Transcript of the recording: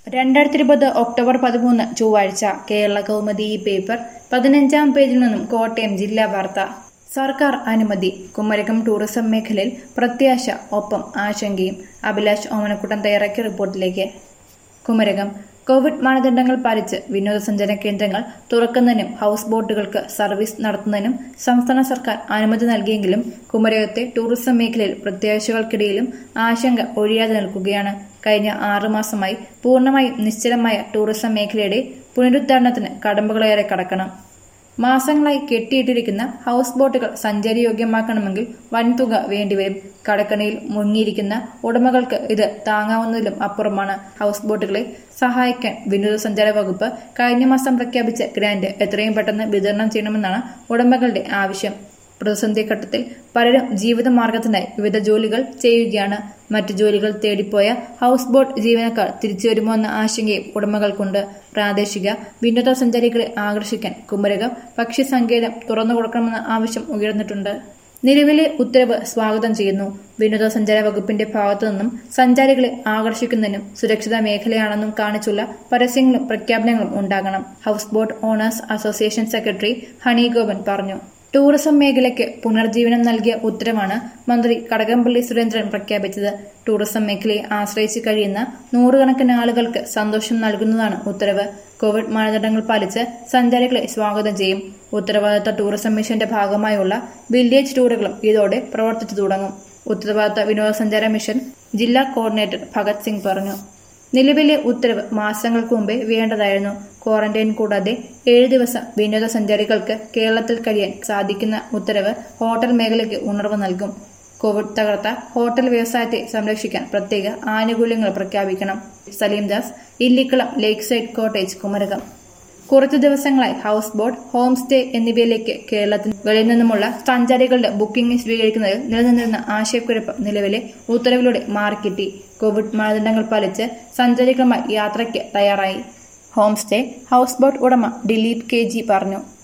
രണ്ടായിരത്തി ഇരുപത് ഒക്ടോബർ പതിമൂന്ന് ചൊവ്വാഴ്ച കേരള കൗമുദി ഈ പേപ്പർ പതിനഞ്ചാം പേജിൽ നിന്നും കോട്ടയം ജില്ലാ വാർത്ത സർക്കാർ അനുമതി കുമരകം ടൂറിസം മേഖലയിൽ പ്രത്യാശ ഒപ്പം ആശങ്കയും അഭിലാഷ് ഓമനക്കുട്ടൻ തയ്യാറാക്കിയ റിപ്പോർട്ടിലേക്ക് കുമരകം കോവിഡ് മാനദണ്ഡങ്ങൾ പാലിച്ച് വിനോദസഞ്ചാര കേന്ദ്രങ്ങൾ തുറക്കുന്നതിനും ഹൌസ് ബോട്ടുകൾക്ക് സർവീസ് നടത്തുന്നതിനും സംസ്ഥാന സർക്കാർ അനുമതി നൽകിയെങ്കിലും കുമരകത്തെ ടൂറിസം മേഖലയിൽ പ്രത്യാശകൾക്കിടയിലും ആശങ്ക ഒഴിയാതെ നിൽക്കുകയാണ് കഴിഞ്ഞ ആറുമാസമായി പൂർണ്ണമായും നിശ്ചലമായ ടൂറിസം മേഖലയുടെ പുനരുദ്ധാരണത്തിന് കടമ്പകളേറെ കടക്കണം മാസങ്ങളായി കെട്ടിയിട്ടിരിക്കുന്ന ഹൌസ് ബോട്ടുകൾ സഞ്ചാരയോഗ്യമാക്കണമെങ്കിൽ വൻതുക വേണ്ടിവരും കടക്കണിയിൽ മുങ്ങിയിരിക്കുന്ന ഉടമകൾക്ക് ഇത് താങ്ങാവുന്നതിലും അപ്പുറമാണ് ഹൌസ് ബോട്ടുകളെ സഹായിക്കാൻ വിനോദസഞ്ചാര വകുപ്പ് കഴിഞ്ഞ മാസം പ്രഖ്യാപിച്ച ഗ്രാന്റ് എത്രയും പെട്ടെന്ന് വിതരണം ചെയ്യണമെന്നാണ് ഉടമകളുടെ ആവശ്യം പ്രതിസന്ധി ഘട്ടത്തിൽ പലരും ജീവിതമാർഗത്തിനായി വിവിധ ജോലികൾ ചെയ്യുകയാണ് മറ്റു ജോലികൾ തേടിപ്പോയ ഹൌസ് ബോട്ട് ജീവനക്കാർ തിരിച്ചു വരുമോ എന്ന ആശങ്കയും ഉടമകൾക്കുണ്ട് പ്രാദേശിക വിനോദസഞ്ചാരികളെ ആകർഷിക്കാൻ കുമരകം പക്ഷി സങ്കേതം തുറന്നു കൊടുക്കണമെന്ന ആവശ്യം ഉയർന്നിട്ടുണ്ട് നിലവിലെ ഉത്തരവ് സ്വാഗതം ചെയ്യുന്നു വിനോദസഞ്ചാര വകുപ്പിന്റെ ഭാഗത്തു നിന്നും സഞ്ചാരികളെ ആകർഷിക്കുന്നതിനും സുരക്ഷിത മേഖലയാണെന്നും കാണിച്ചുള്ള പരസ്യങ്ങളും പ്രഖ്യാപനങ്ങളും ഉണ്ടാകണം house boat owners association secretary Honey Gopan പറഞ്ഞു ടൂറിസം മേഖലയ്ക്ക് പുനർജീവനം നൽകിയ ഉത്തരവാണ് മന്ത്രി കടകംപള്ളി സുരേന്ദ്രൻ പ്രഖ്യാപിച്ചത് ടൂറിസം മേഖലയെ ആശ്രയിച്ച് കഴിയുന്ന നൂറുകണക്കിന് ആളുകൾക്ക് സന്തോഷം നൽകുന്നതാണ് ഉത്തരവ് കോവിഡ് മാനദണ്ഡങ്ങൾ പാലിച്ച് സഞ്ചാരികളെ സ്വാഗതം ചെയ്യും ഉത്തരവാദിത്ത ടൂറിസം മിഷന്റെ ഭാഗമായുള്ള വില്ലേജ് ടൂറുകളും ഇതോടെ പ്രവർത്തിച്ചു തുടങ്ങും ഉത്തരവാദിത്ത വിനോദസഞ്ചാര മിഷൻ ജില്ലാ കോർഡിനേറ്റർ ഭഗത് സിംഗ് പറഞ്ഞു നിലവിലെ ഉത്തരവ് മാസങ്ങൾക്ക് മുമ്പേ വേണ്ടതായിരുന്നു ക്വാറന്റൈൻ കൂടാതെ ഏഴ് ദിവസം വിനോദസഞ്ചാരികൾക്ക് കേരളത്തിൽ കഴിയാൻ സാധിക്കുന്ന ഉത്തരവ് ഹോട്ടൽ മേഖലയ്ക്ക് ഉണർവ് നൽകും കോവിഡ് തകർത്ത ഹോട്ടൽ വ്യവസായത്തെ സംരക്ഷിക്കാൻ പ്രത്യേക ആനുകൂല്യങ്ങൾ പ്രഖ്യാപിക്കണം Salimdas Illikkulam lake side cottage Kumarakom കുറച്ചു ദിവസങ്ങളായി ഹൌസ് ബോട്ട് ഹോം സ്റ്റേ എന്നിവയിലേക്ക് കേരളത്തിന് വെളിയിൽ നിന്നുമുള്ള സഞ്ചാരികളുടെ ബുക്കിംഗ് സ്വീകരിക്കുന്നതിൽ നിലനിന്നിരുന്ന ആശയക്കുഴപ്പം നിലവിലെ ഉത്തരവിലൂടെ മാറിക്കിട്ടി കോവിഡ് മാനദണ്ഡങ്ങൾ പാലിച്ച് സഞ്ചാരികളുമായി യാത്രയ്ക്ക് തയ്യാറായി ഹോം സ്റ്റേ ഹൌസ് ബോട്ട് ഉടമ ദിലീപ് കെ ജി പറഞ്ഞു